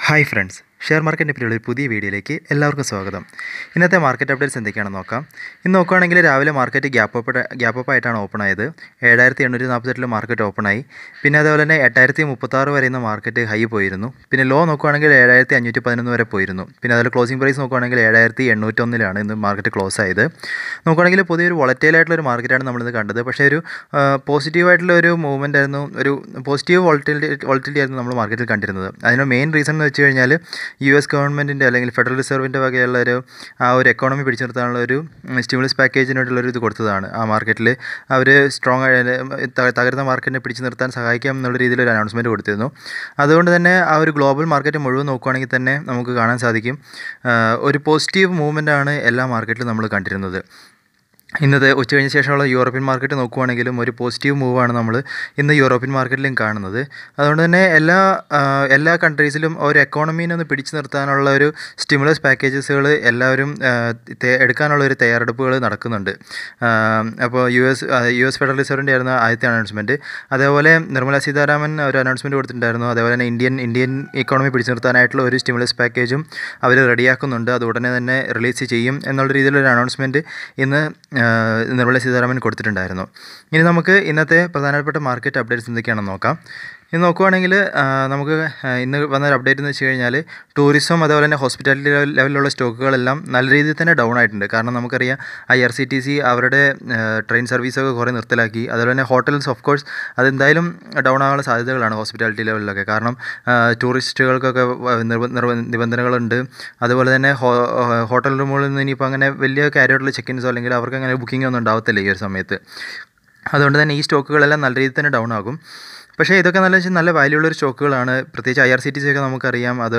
hi friends share മാർക്കറ്റിനെ പറ്റിയുള്ള ഒരു പുതിയ വീഡിയോയിലേക്ക് എല്ലാവർക്കും സ്വാഗതം ഇന്നത്തെ മാർക്കറ്റ് അപ്ഡേറ്റ്സ് എന്തൊക്കെയാണെന്ന് നോക്കാം ഇന്ന് നോക്കുകയാണെങ്കിൽ രാവിലെ market gap up gap up ആയിട്ടാണ് ഓപ്പൺ ആയത് ഏഴായിരത്തി എണ്ണൂറ്റി നാൽപ്പത്തെട്ടിൽ മാർക്കറ്റ് ഓപ്പൺ ആയി പിന്നെ അതുപോലെ തന്നെ എട്ടായിരത്തി മുപ്പത്താറ് വരെ ഇന്ന് മാർക്കറ്റ് ഹൈ പോയിരുന്നു പിന്നെ ലോ നോക്കുകയാണെങ്കിൽ ഏഴായിരത്തി അഞ്ഞൂറ്റി പതിനൊന്ന് വരെ പോയിരുന്നു പിന്നെ അതുപോലെ ക്ലോസിംഗ് പ്രൈസ് നോക്കുകയാണെങ്കിൽ ഏഴായിരത്തി എണ്ണൂറ്റൊന്നിലാണ് ഇന്ന് മാർക്കറ്റ് ക്ലോസ് ആയത് നോക്കുകയാണെങ്കിൽ പുതിയൊരു വോളറ്റൈൽ ആയിട്ടുള്ള ഒരു മാർക്കറ്റാണ് നമ്മളിന്ന് കണ്ടത് പക്ഷേ ഒരു പോസിറ്റീവ് ആയിട്ടുള്ള ഒരു മൂവ്മെൻ്റ് ആയിരുന്നു ഒരു പോസിറ്റീവ് വോളറ്റിലിറ്റി വോളറ്റിലിറ്റി ആയിരുന്നു നമ്മൾ മാർക്കറ്റിൽ കണ്ടിരുന്നത് അതിന് മെയിൻ റീസൺ എന്ന് വെച്ച് കഴിഞ്ഞാൽ യു എസ് ഗവൺമെൻറ്റിൻ്റെ അല്ലെങ്കിൽ ഫെഡറൽ റിസർവിൻ്റെ വകയുള്ള ഒരു ആ ഒരു എക്കോണമി പിടിച്ചു നിർത്താനുള്ള ഒരു സ്റ്റിമുലസ് പാക്കേജിനായിട്ടുള്ള ഒരു ഇത് കൊടുത്തതാണ് ആ മാർക്കറ്റിൽ അവർ സ്ട്രോങ് തകർന്ന മാർക്കറ്റിനെ പിടിച്ചു നിർത്താൻ സഹായിക്കാം എന്നുള്ള രീതിയിൽ ഒരു അനൗൺസ്മെൻറ്റ് കൊടുത്തിരുന്നു അതുകൊണ്ട് തന്നെ ആ ഒരു ഗ്ലോബൽ മാർക്കറ്റ് മുഴുവൻ നോക്കുകയാണെങ്കിൽ തന്നെ നമുക്ക് കാണാൻ സാധിക്കും ഒരു പോസിറ്റീവ് മൂവ്മെൻ്റ് ആണ് എല്ലാ മാർക്കറ്റിലും നമ്മൾ കണ്ടിരുന്നത് ഇന്നത്തെ ഉച്ച കഴിഞ്ഞ ശേഷമുള്ള യൂറോപ്യൻ മാർക്കറ്റ് നോക്കുവാണെങ്കിലും ഒരു പോസിറ്റീവ് മൂവാണ് നമ്മൾ ഇന്ന് യൂറോപ്യൻ മാർക്കറ്റിലും കാണുന്നത് അതുകൊണ്ട് തന്നെ എല്ലാ എല്ലാ കൺട്രീസിലും ഒരു എക്കോണമീനെ ഒന്ന് പിടിച്ചു നിർത്താനുള്ള ഒരു സ്റ്റിമുലസ് പാക്കേജസുകൾ എല്ലാവരും എടുക്കാനുള്ള ഒരു തയ്യാറെടുപ്പുകൾ നടക്കുന്നുണ്ട് അപ്പോൾ U S U S federal റിസർവിൻ്റെ ആയിരുന്നു ആദ്യത്തെ അനൗൺസ്മെൻറ്റ് അതേപോലെ നിർമ്മല സീതാരാമൻ ഒരു അനൗൺസ്മെൻറ്റ് കൊടുത്തിട്ടുണ്ടായിരുന്നു അതേപോലെ തന്നെ ഇന്ത്യൻ ഇന്ത്യൻ ഇക്കോണമി പിടിച്ചു നിർത്താനായിട്ടുള്ള ഒരു സ്റ്റിമുലസ് പാക്കേജും അവർ റെഡിയാക്കുന്നുണ്ട് അത് ഉടനെ തന്നെ റിലീസ് ചെയ്യും എന്നുള്ള രീതിയിലൊരു അനൗൺസ്മെൻറ്റ് ഇന്ന് നിർമ്മല സീതാരാമൻ കൊടുത്തിട്ടുണ്ടായിരുന്നു ഇനി നമുക്ക് ഇന്നത്തെ പ്രധാനപ്പെട്ട മാർക്കറ്റ് അപ്ഡേറ്റ്സ് എന്തൊക്കെയാണെന്ന് നോക്കാം ഇന്ന് നോക്കുവാണെങ്കിൽ നമുക്ക് ഇന്ന് വന്നൊരു അപ്ഡേറ്റ് എന്ന് വെച്ച് കഴിഞ്ഞാൽ ടൂറിസം അതുപോലെ തന്നെ ഹോസ്പിറ്റാലിറ്റി ലെവലിലുള്ള സ്റ്റോക്കുകളെല്ലാം നല്ല രീതിയിൽ തന്നെ ഡൗൺ ആയിട്ടുണ്ട് കാരണം നമുക്കറിയാം I R C T C അവരുടെ ട്രെയിൻ സർവീസൊക്കെ കുറേ നിർത്തലാക്കി അതുപോലെ തന്നെ ഹോട്ടൽസ് ഓഫ് കോഴ്സ് അതെന്തായാലും ഡൗൺ ആകാനുള്ള സാധ്യതകളാണ് ഹോസ്പിറ്റാലിറ്റി ലെവലിലൊക്കെ കാരണം ടൂറിസ്റ്റുകൾക്കൊക്കെ നിബന്ധനകളുണ്ട് അതുപോലെ തന്നെ ഹോട്ടൽ റൂമുകളിൽ നിന്ന് ഇനിയിപ്പോൾ അങ്ങനെ വലിയ കാര്യമായിട്ടുള്ള ചെക്കിൻസോ അല്ലെങ്കിൽ അവർക്ക് അങ്ങനെ ബുക്കിംഗ് ഒന്നും ഉണ്ടാവത്തില്ല ഈ ഒരു സമയത്ത് അതുകൊണ്ട് തന്നെ ഈ സ്റ്റോക്കുകളെല്ലാം നല്ല രീതിയിൽ തന്നെ ഡൗൺ ആകും പക്ഷേ ഇതൊക്കെ നല്ല വെച്ചാൽ നല്ല വാല്യൂ ഉള്ളൊരു സ്റ്റോക്കുകളാണ് പ്രത്യേകിച്ച് I R C T C ഒക്കെ നമുക്കറിയാം അത്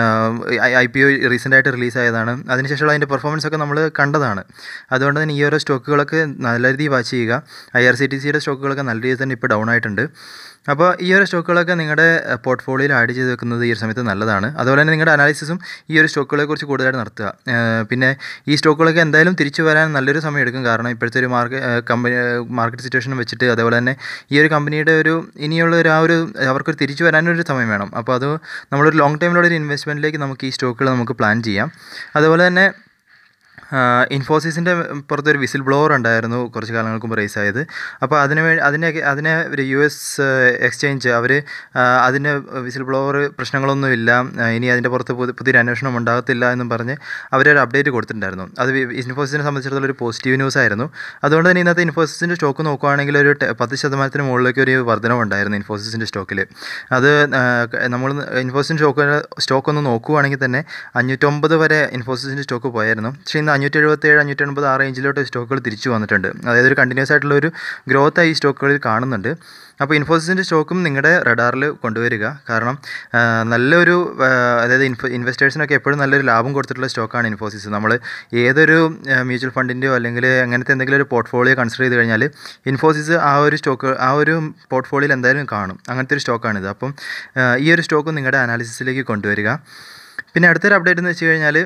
ഐ പി ഒ റീസെൻ്റായിട്ട് റിലീസായതാണ് അതിനുശേഷമുള്ള അതിൻ്റെ പെർഫോമൻസ് ഒക്കെ നമ്മൾ കണ്ടതാണ് അതുകൊണ്ട് തന്നെ ഈ ഓരോ സ്റ്റോക്കുകളൊക്കെ നല്ല രീതിയിൽ വാച്ച് ചെയ്യുക ഐ ആർ സി ടി സിയുടെ സ്റ്റോക്കുകളൊക്കെ നല്ല രീതിയിൽ തന്നെ ഇപ്പോൾ ഡൗൺ ആയിട്ടുണ്ട് അപ്പോൾ ഈ ഒരു സ്റ്റോക്കുകളൊക്കെ നിങ്ങളുടെ പോർട്ട്ഫോളിയോയിൽ ആഡ് ചെയ്ത് വെക്കുന്നത് ഈ ഒരു സമയത്ത് നല്ലതാണ് അതുപോലെ തന്നെ നിങ്ങളുടെ അനാലിസിസും ഈ ഒരു സ്റ്റോക്കുകളെ കുറിച്ച് കൂടുതലായിട്ട് നടത്തുക പിന്നെ ഈ സ്റ്റോക്കുകളൊക്കെ എന്തായാലും തിരിച്ചു വരാൻ നല്ലൊരു സമയം എടുക്കും കാരണം ഇപ്പോഴത്തെ ഒരു മാർക്കറ്റ് കമ്പനി മാർക്കറ്റ് സിറ്റുവേഷൻ വെച്ചിട്ട് അതേപോലെ തന്നെ ഈ ഒരു കമ്പനിയുടെ ഒരു ഇനിയുള്ള ഒരു ആ ഒരു അവർക്കൊരു തിരിച്ചു വരാനൊരു സമയം വേണം അപ്പോൾ അത് നമ്മളൊരു ലോങ് ടൈമിലുള്ള ഒരു ഇൻവെസ്റ്റ്മെൻറ്റിലേക്ക് നമുക്ക് ഈ സ്റ്റോക്കുകൾ നമുക്ക് പ്ലാൻ ചെയ്യാം അതുപോലെ തന്നെ ഇൻഫോസിസിൻ്റെ പുറത്തൊരു വിസിൽ ബ്ലോവർ ഉണ്ടായിരുന്നു കുറച്ച് കാലങ്ങൾക്ക് മുമ്പ് റേസ് ആയത് അപ്പോൾ അതിന് വേണ്ടി അതിനെ അതിനെ ഒരു യു എസ് എക്സ്ചേഞ്ച് അവർ അതിന് വിസിൽ ബ്ലോവർ പ്രശ്നങ്ങളൊന്നുമില്ല ഇനി അതിൻ്റെ പുറത്ത് പുതിയൊരു അന്വേഷണം ഉണ്ടാകത്തില്ല എന്നും പറഞ്ഞ് അവരൊരു അപ്ഡേറ്റ് കൊടുത്തിട്ടുണ്ടായിരുന്നു അത് ഇൻഫോസിസിനെ സംബന്ധിച്ചിടത്തോളം ഒരു പോസിറ്റീവ് ന്യൂസ് ആയിരുന്നു അതുകൊണ്ട് തന്നെ ഇന്നത്തെ ഇൻഫോസിസിൻ്റെ സ്റ്റോക്ക് നോക്കുകയാണെങ്കിൽ ഒരു പത്ത് ശതമാനത്തിന് മുകളിലേക്ക് ഒരു വർധനവുണ്ടായിരുന്നു ഇൻഫോസിസിൻ്റെ സ്റ്റോക്കിൽ അത് നമ്മൾ ഇൻഫോസിസിൻ്റെ സ്റ്റോക്ക് സ്റ്റോക്ക് ഒന്ന് നോക്കുകയാണെങ്കിൽ തന്നെ അഞ്ഞൂറ്റൊമ്പത് വരെ ഇൻഫോസിസിൻ്റെ സ്റ്റോക്ക് പോയായിരുന്നു പക്ഷേ ഇന്ന് അഞ്ഞൂറ്റി എഴുപത്തേഴ് അഞ്ഞൂറ്റി എൺപത് ആ റേഞ്ചിലോട്ട് സ്റ്റോക്കുകൾ തിരിച്ചു വന്നിട്ടുണ്ട് അതായത് ഒരു കണ്ടിന്യൂസ് ആയിട്ടുള്ള ഒരു ഗ്രോത്ത് ഈ സ്റ്റോക്കുകളിൽ കാണുന്നുണ്ട് അപ്പോൾ ഇൻഫോസിസിൻ്റെ സ്റ്റോക്കും നിങ്ങളുടെ റഡാറിൽ കൊണ്ടുവരിക കാരണം നല്ലൊരു അതായത് ഇൻഫോ ഇൻവെസ്റ്റേഴ്സിനൊക്കെ എപ്പോഴും നല്ലൊരു ലാഭം കൊടുത്തിട്ടുള്ള സ്റ്റോക്കാണ് ഇൻഫോസിസ് നമ്മൾ ഏതൊരു മ്യൂച്വൽ ഫണ്ടിൻ്റെയോ അല്ലെങ്കിൽ അങ്ങനത്തെ എന്തെങ്കിലും ഒരു പോർട്ട്ഫോളിയോ കൺസിഡർ ചെയ്ത് കഴിഞ്ഞാൽ ഇൻഫോസിസ് ആ ഒരു സ്റ്റോക്ക് ആ ഒരു പോർട്ട്ഫോളിയോയിൽ എന്തായാലും കാണും അങ്ങനത്തെ ഒരു സ്റ്റോക്കാണിത് അപ്പം ഈ ഒരു സ്റ്റോക്കും നിങ്ങളുടെ അനാലിസിസിലേക്ക് കൊണ്ടുവരിക പിന്നെ അടുത്തൊരു അപ്ഡേറ്റ് എന്ന് വെച്ച് കഴിഞ്ഞാൽ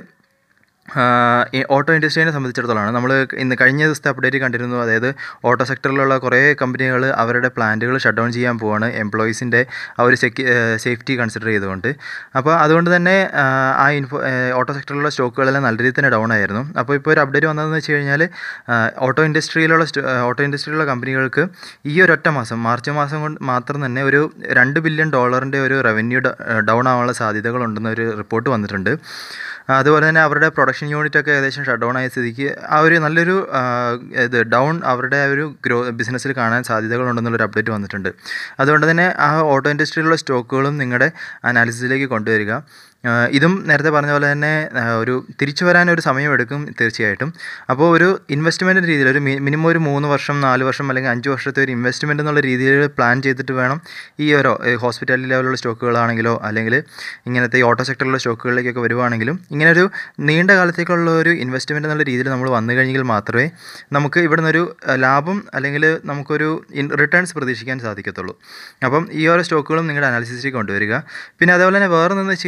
ഓട്ടോ ഇൻഡസ്ട്രീനെ സംബന്ധിച്ചിടത്തോളമാണ് നമ്മൾ ഇന്ന് കഴിഞ്ഞ ദിവസത്തെ അപ്ഡേറ്റ് കണ്ടിരുന്നു അതായത് ഓട്ടോ സെക്ടറിലുള്ള കുറേ കമ്പനികൾ അവരുടെ പ്ലാന്റുകൾ ഷട്ട് ഡൗൺ ചെയ്യാൻ പോവാണ് എംപ്ലോയീസിൻ്റെ ആ ഒരു സെക്യൂ സേഫ്റ്റി കൺസിഡർ ചെയ്തുകൊണ്ട് അപ്പോൾ അതുകൊണ്ട് തന്നെ ആ ഇൻഫോ ഓട്ടോ സെക്ടറിലുള്ള സ്റ്റോക്കുകളെല്ലാം നല്ല രീതിയിൽ തന്നെ ഡൗൺ ആയിരുന്നു അപ്പോൾ ഇപ്പോൾ ഒരു അപ്ഡേറ്റ് വന്നതെന്ന് വെച്ച് കഴിഞ്ഞാൽ ഓട്ടോ ഇൻഡസ്ട്രിയിലുള്ള ഓട്ടോ ഇൻഡസ്ട്രിയിലുള്ള കമ്പനികൾക്ക് ഈ ഒരു ഒറ്റ മാസം മാർച്ച് മാസം കൊണ്ട് മാത്രം തന്നെ ഒരു രണ്ട് ബില്യൺ ഡോളറിൻ്റെ ഒരു റവന്യൂ ഡൗൺ ആവാനുള്ള സാധ്യതകളുണ്ടെന്ന് ഒരു റിപ്പോർട്ട് വന്നിട്ടുണ്ട് അതുപോലെ തന്നെ അവരുടെ പ്രൊഡക്ഷൻ യൂണിറ്റ് ഒക്കെ ഏകദേശം ഷട്ട് ഡൗൺ ആയ സ്ഥിതിക്ക് ആ ഒരു നല്ലൊരു ഇത് ഡൗൺ അവരുടെ ഒരു ഗ്രോ ബിസിനസ്സിൽ കാണാൻ സാധ്യതകളുണ്ടെന്നുള്ളൊരു അപ്ഡേറ്റ് വന്നിട്ടുണ്ട് അതുകൊണ്ട് തന്നെ ആ ഓട്ടോ ഇൻഡസ്ട്രിയിലുള്ള സ്റ്റോക്കുകളും നിങ്ങളുടെ അനാലിസിസിലേക്ക് കൊണ്ടുവരിക ഇതും നേരത്തെ പറഞ്ഞ പോലെ തന്നെ ഒരു തിരിച്ചു വരാൻ ഒരു സമയമെടുക്കും തീർച്ചയായിട്ടും അപ്പോൾ ഒരു ഇൻവെസ്റ്റ്മെൻറ്റ് രീതിയിൽ ഒരു മിനിമം ഒരു മൂന്ന് വർഷം നാല് വർഷം അല്ലെങ്കിൽ അഞ്ച് വർഷത്തെ ഒരു ഇൻവെസ്റ്റ്മെൻറ്റ് എന്നുള്ള രീതിയിൽ പ്ലാൻ ചെയ്തിട്ട് വേണം ഈ ഓരോ ഹോസ്പിറ്റാലിറ്റി ലെവലുള്ള സ്റ്റോക്കുകളാണെങ്കിലോ അല്ലെങ്കിൽ ഇങ്ങനത്തെ ഈ ഓട്ടോ സെക്ടറിലുള്ള സ്റ്റോക്കുകളിലേക്കൊക്കെ വരുവാണെങ്കിലും ഇങ്ങനെ ഒരു നീണ്ട കാലത്തേക്കുള്ള ഒരു ഇൻവെസ്റ്റ്മെൻറ്റ് എന്നുള്ള രീതിയിൽ നമ്മൾ വന്നു കഴിഞ്ഞെങ്കിൽ മാത്രമേ നമുക്ക് ഇവിടുന്ന് ഒരു ലാഭം അല്ലെങ്കിൽ നമുക്കൊരു റിട്ടേൺസ് പ്രതീക്ഷിക്കാൻ സാധിക്കത്തുള്ളൂ അപ്പം ഈ ഓരോ സ്റ്റോക്കുകളും നിങ്ങളുടെ അനാലിസിസിലേക്ക് കൊണ്ടുവരിക പിന്നെ അതേപോലെ തന്നെ വേറെ എന്ന് വെച്ച് കഴിഞ്ഞാൽ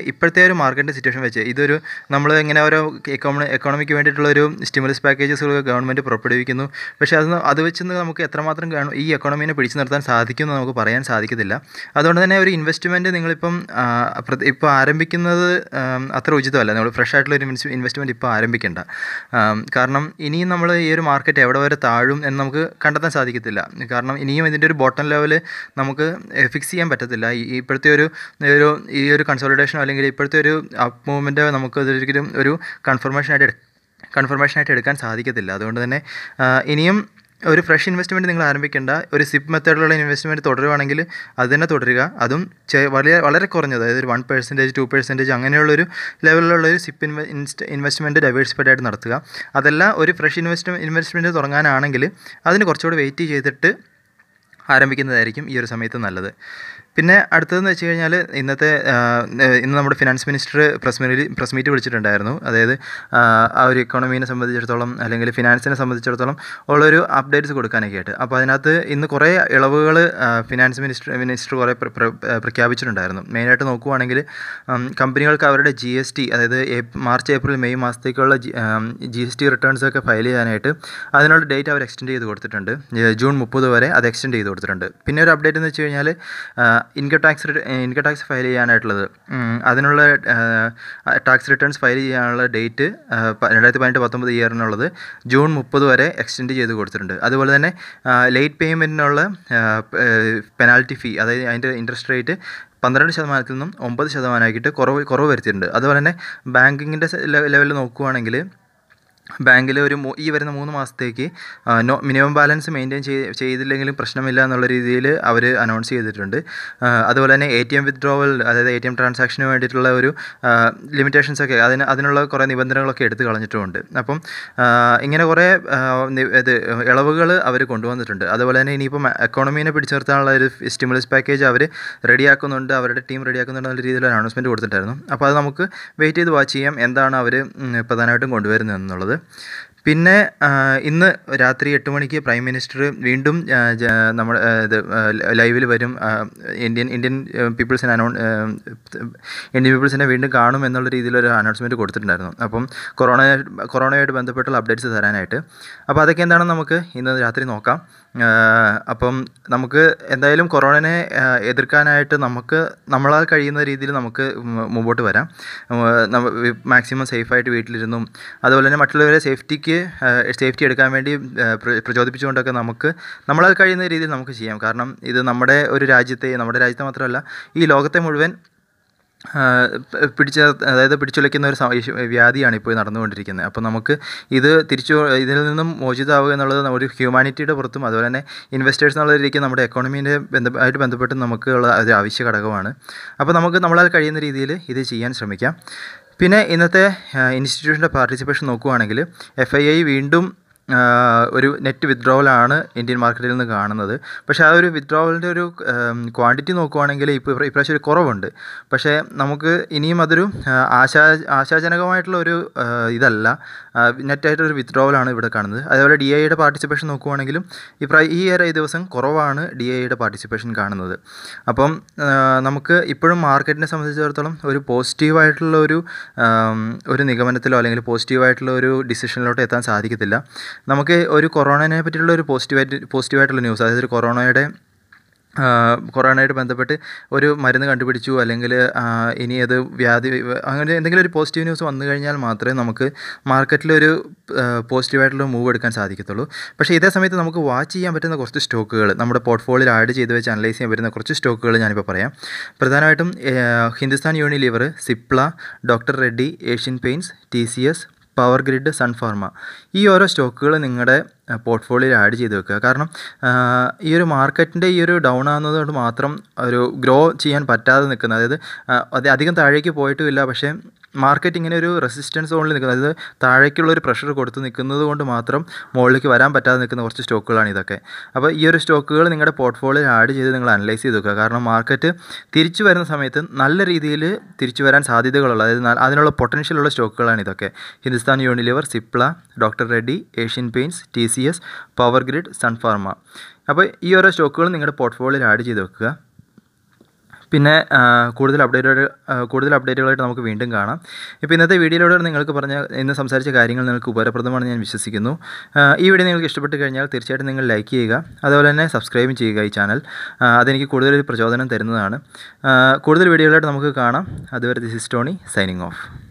ഇപ്പോഴത്തെ ഒരു മാർക്കറ്റിൻ്റെ സിറ്റുവേഷൻ വെച്ച് ഇതൊരു നമ്മൾ ഇങ്ങനെ ഓരോ എക്കോണമി എക്കോണമിക്ക് വേണ്ടിയിട്ടുള്ള ഒരു സ്റ്റിമുലസ് പാക്കേജസുകൾ ഗവൺമെൻറ് പുറപ്പെടുവിക്കുന്നു പക്ഷേ അത് അത് വെച്ച് നമുക്ക് എത്രമാത്രം ഗവ- ഈ എക്കോണമീനെ പിടിച്ചു നിർത്താൻ സാധിക്കുമെന്ന് നമുക്ക് പറയാൻ സാധിക്കത്തില്ല അതുകൊണ്ട് തന്നെ ഒരു ഇൻവെസ്റ്റ്മെൻറ്റ് നിങ്ങളിപ്പം ആ, പ്രത്- ഇപ്പോൾ ആരംഭിക്കുന്നത് ആം, അത്ര ഉചിതമല്ല നമ്മൾ ഫ്രഷ് ആയിട്ടുള്ള ഒരു ഇൻവെസ്റ്റ്മെൻറ്റ് ഇപ്പോൾ ആരംഭിക്കേണ്ട ആം, കാരണം ഇനിയും നമ്മൾ ഈ ഒരു മാർക്കറ്റ് എവിടെ വരെ താഴും എന്ന് നമുക്ക് കണ്ടെത്താൻ സാധിക്കത്തില്ല കാരണം ഇനിയും ഇതിൻ്റെ ഒരു ബോട്ടം ലെവൽ നമുക്ക് ഫിക്സ് ചെയ്യാൻ പറ്റത്തില്ല ഈ ഈ ഇപ്പോഴത്തെ ഒരു ഒരു ഈ ഒരു കൺസോളിഡേഷനോ അല്ലെങ്കിൽ ഇപ്പോഴത്തെ ഒരു അപ്പ് മൂവ്മെൻറ്റ് നമുക്ക് ഒരിക്കലും ഒരു കൺഫർമേഷനായിട്ട് എടു കൺഫർമേഷനായിട്ട് എടുക്കാൻ സാധിക്കത്തില്ല അതുകൊണ്ട് തന്നെ ആ, ഇനിയും ഒരു ഫ്രഷ് ഇൻവെസ്റ്റ്മെൻറ്റ് നിങ്ങൾ ആരംഭിക്കേണ്ട ഒരു സിപ്പ് മെത്തേഡിലുള്ള ഇൻവെസ്റ്റ്മെൻറ്റ് തുടരുവാണെങ്കിൽ അത് തന്നെ തുടരുക അതും ചെ- വളരെ വളരെ കുറഞ്ഞത് അതായത് ഒരു വൺ പെർസെൻറ്റേജ് ടു പെർസെൻറ്റേജ് അങ്ങനെയുള്ളൊരു ലെവലിലുള്ള ഒരു സിപ്പ് ഇൻവെ ഇൻസ്റ്റ് ഇൻവെസ്റ്റ്മെൻറ്റ് ഡൈവേഴ്സിഫൈഡ് ആയിട്ട് നടത്തുക അതല്ല ഒരു ഫ്രഷ് ഇൻവെസ്റ്റ് ഇൻവെസ്റ്റ്മെൻറ്റ് തുടങ്ങാനാണെങ്കിൽ അതിന് കുറച്ചുകൂടി വെയിറ്റ് ചെയ്തിട്ട് ആരംഭിക്കുന്നതായിരിക്കും ഈ ഒരു സമയത്ത് നല്ലത് പിന്നെ അടുത്തതെന്ന് വെച്ച് കഴിഞ്ഞാൽ ഇന്നത്തെ ആ, ഏഹ്, ഇന്ന് നമ്മുടെ finance minister press meet press meet വിളിച്ചിട്ടുണ്ടായിരുന്നു അതായത് ആ, ആ ഒരു എക്കോണമീനെ സംബന്ധിച്ചിടത്തോളം അല്ലെങ്കിൽ ഫിനാൻസിനെ സംബന്ധിച്ചിടത്തോളം ഉള്ളൊരു അപ്ഡേറ്റ്സ് കൊടുക്കാനൊക്കെ ആയിട്ട് അപ്പോൾ അതിനകത്ത് ഇന്ന് കുറേ ഇളവുകൾ ഫിനാൻസ് മിനിസ്റ്റർ മിനിസ്റ്റർ കുറേ പ്ര- പ്ര- പ്രഖ്യാപിച്ചിട്ടുണ്ടായിരുന്നു മെയിനായിട്ട് നോക്കുവാണെങ്കിൽ ഉം, കമ്പനികൾക്ക് അവരുടെ ജി എസ് ടി അതായത് ഏപ്- മാർച്ച് ഏപ്രിൽ മെയ് മാസത്തേക്കുള്ള ജി എസ് ടി റിട്ടേൺസ് ഒക്കെ ഫയൽ ചെയ്യാനായിട്ട് അതിനുള്ള ഡേറ്റ് അവർ എക്സ്റ്റെൻഡ് ചെയ്ത് കൊടുത്തിട്ടുണ്ട് ഏഹ്, ജൂൺ മുപ്പത് വരെ അത് എക്സ്റ്റെൻഡ് ചെയ്ത് കൊടുത്തിട്ടുണ്ട് പിന്നെ ഒരു അപ്ഡേറ്റ് എന്ന് വെച്ച് കഴിഞ്ഞാൽ income tax income tax file ചെയ്യാനായിട്ടുള്ളത് ഉം, അതിനുള്ള ടാക്സ് റിട്ടേൺസ് ഫയൽ ചെയ്യാനുള്ള ഡേറ്റ് രണ്ടായിരത്തി പതിനെട്ട് പത്തൊമ്പത് ഇയറിനുള്ളത് ജൂൺ മുപ്പത് വരെ എക്സ്റ്റെൻഡ് ചെയ്ത് കൊടുത്തിട്ടുണ്ട് അതുപോലെ തന്നെ ലേറ്റ് പേയ്മെൻറ്റിനുള്ള പെനാൽറ്റി ഫീ അതായത് അതിൻ്റെ ഇൻട്രസ്റ്റ് റേറ്റ് പന്ത്രണ്ട് ശതമാനത്തിൽ നിന്നും ഒമ്പത് ശതമാനമാക്കിയിട്ട് കുറവ് കുറവ് വരുത്തിയിട്ടുണ്ട് അതുപോലെ തന്നെ ബാങ്കിങ്ങിൻ്റെ ലെവലിൽ നോക്കുവാണെങ്കിൽ ബാങ്കിൽ ഒരു മൂ- ഈ വരുന്ന മൂന്ന് മാസത്തേക്ക് ആ, നോ മിനിമം ബാലൻസ് മെയിൻറ്റെയിൻ ചെയ്ത് ചെയ്തില്ലെങ്കിലും പ്രശ്നമില്ല എന്നുള്ള രീതിയിൽ അവർ അനൗൺസ് ചെയ്തിട്ടുണ്ട് ആ, അതുപോലെ തന്നെ എ ടി എം വിത്ഡ്രോവൽ അതായത് എ ടി എം ട്രാൻസാക്ഷന് വേണ്ടിയിട്ടുള്ള ഒരു ലിമിറ്റേഷൻസ് ഒക്കെ അതിന് അതിനുള്ള കുറേ നിബന്ധനകളൊക്കെ എടുത്തു കളഞ്ഞിട്ടുമുണ്ട് അപ്പം ആ, ഇങ്ങനെ കുറേ ആ, നി- ഇത് ഇളവുകൾ അവർ കൊണ്ടുവന്നിട്ടുണ്ട് അതുപോലെ തന്നെ ഇനിയിപ്പം എക്കോണമീനെ പിടിച്ചു നിർത്താനുള്ള ഒരു സ്റ്റിമുലസ് പാക്കേജ് അവർ റെഡിയാക്കുന്നുണ്ട് അവരുടെ ടീം റെഡിയാക്കുന്നുണ്ട് എന്നുള്ള രീതിയിൽ അനൗൺസ്മെൻറ്റ് കൊടുത്തിട്ടുണ്ടായിരുന്നു അപ്പോൾ അത് നമുക്ക് വെയിറ്റ് ചെയ്ത് വാച്ച് ചെയ്യാം എന്താണ് അവർ പ്രധാനമായിട്ടും കൊണ്ടുവരുന്നത് എന്നുള്ളത് പിന്നെ ആ, ഇന്ന് രാത്രി എട്ട് മണിക്ക് പ്രൈം മിനിസ്റ്റർ വീണ്ടും ആ, ജ- നമ്മുടെ ആ, ഇത് ലൈവിൽ വരും ആ, ഇന്ത്യൻ ഇന്ത്യൻ പീപ്പിൾസിനെ അനൗൺ ഇന്ത്യൻ പീപ്പിൾസിനെ വീണ്ടും കാണും എന്നുള്ള രീതിയിലൊരു അനൗൺസ്മെൻറ്റ് കൊടുത്തിട്ടുണ്ടായിരുന്നു അപ്പം കൊറോണ കൊറോണയായിട്ട് ബന്ധപ്പെട്ടുള്ള അപ്ഡേറ്റ്സ് തരാനായിട്ട് അപ്പോൾ അതൊക്കെ എന്താണെന്ന് നമുക്ക് ഇന്ന് രാത്രി നോക്കാം ആ, അപ്പം നമുക്ക് എന്തായാലും കൊറോണനെ ആ, എതിർക്കാനായിട്ട് നമുക്ക് നമ്മളാൽ കഴിയുന്ന രീതിയിൽ നമുക്ക് മു- മുമ്പോട്ട് വരാം മാക്സിമം സേഫായിട്ട് വീട്ടിലിരുന്നും അതുപോലെ തന്നെ മറ്റുള്ളവരെ സേഫ്റ്റിക്ക് സേഫ്റ്റി എടുക്കാൻ വേണ്ടി ആ, പ്ര- പ്രചോദിപ്പിച്ചുകൊണ്ടൊക്കെ നമുക്ക് നമ്മളാൽ കഴിയുന്ന രീതിയിൽ നമുക്ക് ചെയ്യാം കാരണം ഇത് നമ്മുടെ ഒരു രാജ്യത്തെ നമ്മുടെ രാജ്യത്തെ മാത്രമല്ല ഈ ലോകത്തെ മുഴുവൻ ആ, പ- പിടിച്ച അതായത് പിടിച്ചുലയ്ക്കുന്ന ഒരു സ- ഇഷ്യൂ- വ്യാധിയാണ് ഇപ്പോൾ നടന്നുകൊണ്ടിരിക്കുന്നത് അപ്പോൾ നമുക്ക് ഇത് തിരിച്ചു ഇതിൽ നിന്നും മോചിതമാവുക എന്നുള്ളത് ഒരു ഹ്യൂമാനിറ്റിയുടെ പുറത്തും അതുപോലെ തന്നെ ഇൻവെസ്റ്റേഴ്സ് എന്നുള്ള രീതിക്ക് നമ്മുടെ എക്കോണമീൻ്റെ ബന്ധ ആയിട്ട് ബന്ധപ്പെട്ട് നമുക്കുള്ള ഒരു ആവശ്യ ഘടകമാണ് അപ്പോൾ നമുക്ക് നമ്മളാൽ കഴിയുന്ന രീതിയിൽ ഇത് ചെയ്യാൻ ശ്രമിക്കാം പിന്നെ ഇന്നത്തെ ഇൻസ്റ്റിറ്റ്യൂഷൻ്റെ പാർട്ടിസിപ്പേഷൻ നോക്കുകയാണെങ്കിൽ എഫ് ഐ ഐ വീണ്ടും ആ, ഒരു നെറ്റ് വിത്ഡ്രോവലാണ് ഇന്ത്യൻ മാർക്കറ്റിൽ നിന്ന് കാണുന്നത് പക്ഷേ ആ ഒരു വിത്ഡ്രോവലിൻ്റെ ഒരു ക്വാണ്ടിറ്റി നോക്കുവാണെങ്കിൽ ഇപ്പോൾ ഇപ്ര- ഇപ്രാവശ്യം ഒരു കുറവുണ്ട് പക്ഷേ നമുക്ക് ഇനിയും അതൊരു ആ, ആശാ ആശാജനകമായിട്ടുള്ള ഒരു ആ, ഇതല്ല നെറ്റായിട്ടൊരു വിത്ഡ്രോവലാണ് ഇവിടെ കാണുന്നത് അതേപോലെ ഡി ഐയുടെ പാർട്ടിസിപ്പേഷൻ നോക്കുവാണെങ്കിലും ഈ പ്രാ ഈ ഒരു ദിവസം കുറവാണ് ഡി ഐയുടെ പാർട്ടിസിപ്പേഷൻ കാണുന്നത് അപ്പം ആ, നമുക്ക് ഇപ്പോഴും മാർക്കറ്റിനെ സംബന്ധിച്ചിടത്തോളം ഒരു പോസിറ്റീവായിട്ടുള്ള ഒരു ആം, ഒരു നിഗമനത്തിലോ അല്ലെങ്കിൽ പോസിറ്റീവായിട്ടുള്ള ഒരു ഡിസിഷനിലോട്ട് എത്താൻ സാധിക്കത്തില്ല നമുക്ക് ഒരു കൊറോണനെ പറ്റിയുള്ള ഒരു പോസിറ്റീവായിട്ട് പോസിറ്റീവായിട്ടുള്ള ന്യൂസ് അതായത് ഒരു കൊറോണയുടെ ആ, കൊറോണയായിട്ട് ബന്ധപ്പെട്ട് ഒരു മരുന്ന് കണ്ടുപിടിച്ചു അല്ലെങ്കിൽ ആ, ഇനി അത് വ്യാധി അങ്ങനെ എന്തെങ്കിലും ഒരു പോസിറ്റീവ് ന്യൂസ് വന്നു കഴിഞ്ഞാൽ മാത്രമേ നമുക്ക് മാർക്കറ്റിലൊരു പോസിറ്റീവായിട്ടുള്ള മൂവ് എടുക്കാൻ സാധിക്കത്തുള്ളൂ പക്ഷേ ഇതേ സമയത്ത് നമുക്ക് വാച്ച് ചെയ്യാൻ പറ്റുന്ന കുറച്ച് സ്റ്റോക്കുകൾ നമ്മുടെ പോർട്ട്ഫോളിയോയിൽ ആഡ് ചെയ്ത് വെച്ച് അനലൈസ് ചെയ്യാൻ പറ്റുന്ന കുറച്ച് സ്റ്റോക്കുകൾ ഞാനിപ്പോൾ പറയാം പ്രധാനമായിട്ടും ഏഹ്, Hindustan Unilever Cipla doctor Reddy Asian Paints T C S Power Grid Sun Pharma ഈ ഓരോ സ്റ്റോക്കുകൾ നിങ്ങളുടെ പോർട്ട്ഫോളിയോയിൽ ആഡ് ചെയ്ത് വെക്കുക കാരണം ആ, ഈ ഒരു മാർക്കറ്റിൻ്റെ ഈ ഒരു ഡൗൺ ആകുന്നതുകൊണ്ട് മാത്രം ഒരു ഗ്രോ ചെയ്യാൻ പറ്റാതെ നിൽക്കുന്ന അതായത് ആ, അത് അധികം താഴേക്ക് പോയിട്ടുമില്ല പക്ഷേ മാർക്കറ്റ് ഇങ്ങനെ ഒരു റെസിസ്റ്റൻസ് സോണിൽ നിൽക്കുന്നത് അതായത് താഴേക്കുള്ള ഒരു പ്രഷർ കൊടുത്ത് നിൽക്കുന്നത് കൊണ്ട് മാത്രം മുകളിലേക്ക് വരാൻ പറ്റാതെ നിൽക്കുന്ന കുറച്ച് സ്റ്റോക്കുകളാണ് ഇതൊക്കെ അപ്പോൾ ഈ ഒരു സ്റ്റോക്കുകൾ നിങ്ങളുടെ പോർട്ട്ഫോളിയോയിൽ ആഡ് ചെയ്ത് നിങ്ങൾ അനലൈസ് ചെയ്ത് വെക്കുക കാരണം മാർക്കറ്റ് തിരിച്ചു വരുന്ന സമയത്ത് നല്ല രീതിയിൽ തിരിച്ചു വരാൻ സാധ്യതകളുള്ള അതായത് ന- അതിനുള്ള പൊട്ടൻഷ്യൽ ഉള്ള സ്റ്റോക്കുകളാണ് ഇതൊക്കെ Hindustan Unilever Cipla doctor Reddy Asian Paints T C S Power Grid Sun Pharma അപ്പോൾ ഈ ഓരോ സ്റ്റോക്കുകൾ നിങ്ങളുടെ പോർട്ട്ഫോളിയോയിൽ ആഡ് ചെയ്ത് വെക്കുക പിന്നെ ആ, കൂടുതൽ അപ്ഡേറ്റുകൾ കൂടുതൽ അപ്ഡേറ്റുകളായിട്ട് നമുക്ക് വീണ്ടും കാണാം ഇപ്പോൾ ഇന്നത്തെ വീഡിയോയിലൂടെ നിങ്ങൾക്ക് പറഞ്ഞ ഇന്ന് സംസാരിച്ച കാര്യങ്ങൾ നിങ്ങൾക്ക് ഉപകാരപ്രദമാണെന്ന് ഞാൻ വിശ്വസിക്കുന്നു ആ, ഈ വീഡിയോ നിങ്ങൾക്ക് ഇഷ്ടപ്പെട്ട് കഴിഞ്ഞാൽ തീർച്ചയായിട്ടും നിങ്ങൾ ലൈക്ക് ചെയ്യുക അതുപോലെ തന്നെ സബ്സ്ക്രൈബും ചെയ്യുക ഈ ചാനൽ ആ, അതെനിക്ക് കൂടുതൽ പ്രചോദനം തരുന്നതാണ് ആ, കൂടുതൽ വീഡിയോകളായിട്ട് നമുക്ക് കാണാം അതുവരെ this is Tony signing of